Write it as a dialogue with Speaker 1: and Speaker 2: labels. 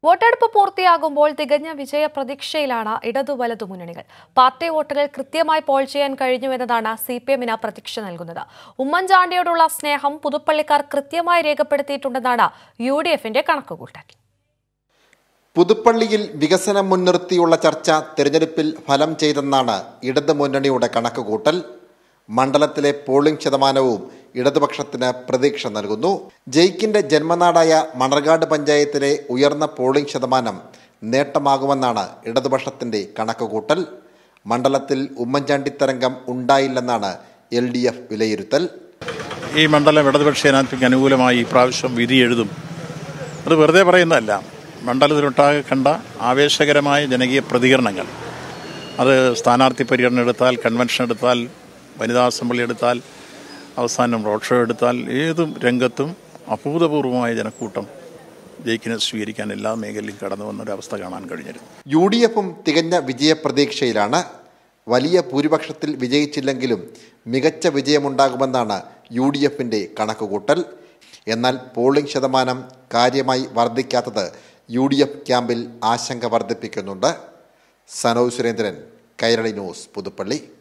Speaker 1: വോട്ടെടുപ്പ് പൂർത്തിയാകുമ്പോൾ തികഞ്ഞ വിജയ പ്രതീക്ഷയിലാണ് ഇടതു വലതു മുന്നണികൾ പാർട്ടി വോട്ടുകൾ കൃത്യമായി പോൾ ചെയ്യാൻ കഴിഞ്ഞുവെന്നതാണ് സി പി എമ്മിന് പ്രതീക്ഷ നൽകുന്നത് ഉമ്മൻചാണ്ടിയോടുള്ള സ്നേഹം പുതുപ്പള്ളിക്കാർ കൃത്യമായി രേഖപ്പെടുത്തിയിട്ടുണ്ടെന്നാണ് യു ഡി എഫിന്റെ കണക്കുകൂട്ടൽ
Speaker 2: പുതുപ്പള്ളിയിൽ വികസനം മുൻനിർത്തിയുള്ള ചർച്ച തിരഞ്ഞെടുപ്പിൽ ഫലം ചെയ്തെന്നാണ് ഇടതു മുന്നണിയുടെ കണക്കുകൂട്ടൽ മണ്ഡലത്തിലെ പോളിംഗ് ശതമാനവും ഇടതുപക്ഷത്തിന് പ്രതീക്ഷ നൽകുന്നു ജയിക്കിന്റെ ജന്മനാടായ മണർകാട് പഞ്ചായത്തിലെ ഉയർന്ന പോളിംഗ് ശതമാനം നേട്ടമാകുമെന്നാണ് ഇടതുപക്ഷത്തിന്റെ കണക്കുകൂട്ടൽ മണ്ഡലത്തിൽ ഉമ്മൻചാണ്ടി തരംഗം ഉണ്ടായില്ലെന്നാണ് എൽ ഡി എഫ് വിലയിരുത്തൽ
Speaker 3: ഈ മണ്ഡലം ഇടതുപക്ഷ ജനാധിപത്യക്ക് അനുകൂലമായി ഇപ്രാവശ്യം വിധി എഴുതും അത് വെറുതെ പറയുന്നതല്ല മണ്ഡലത്തിലൊട്ടാകെ കണ്ട ആവേശകരമായ ജനകീയ പ്രതികരണങ്ങൾ അത് സ്ഥാനാർത്ഥി പര്യടനം എടുത്താൽ കൺവെൻഷൻ എടുത്താൽ വനിതാ അസംബ്ലി എടുത്താൽ അവസാനം റോഡ് ഷോ എടുത്താൽ ഏതും രംഗത്തും അഭൂതപൂർവമായ ജനക്കൂട്ടം ജയിക്കിനെ സ്വീകരിക്കാൻ എല്ലാ മേഖലയിലും കടന്നു വന്നൊരവസ്ഥ കാണാൻ കഴിഞ്ഞിരുന്നു
Speaker 2: യു ഡി എഫും തികഞ്ഞ വിജയപ്രതീക്ഷയിലാണ് വലിയ ഭൂരിപക്ഷത്തിൽ വിജയിച്ചില്ലെങ്കിലും മികച്ച വിജയമുണ്ടാകുമെന്നാണ് യു ഡി എഫിന്റെ കണക്കുകൂട്ടൽ എന്നാൽ പോളിംഗ് ശതമാനം കാര്യമായി വർദ്ധിക്കാത്തത് യു ഡി എഫ് ക്യാമ്പിൽ ആശങ്ക വർദ്ധിപ്പിക്കുന്നുണ്ട് സനോജ് സുരേന്ദ്രൻ കൈരളി ന്യൂസ് പുതുപ്പള്ളി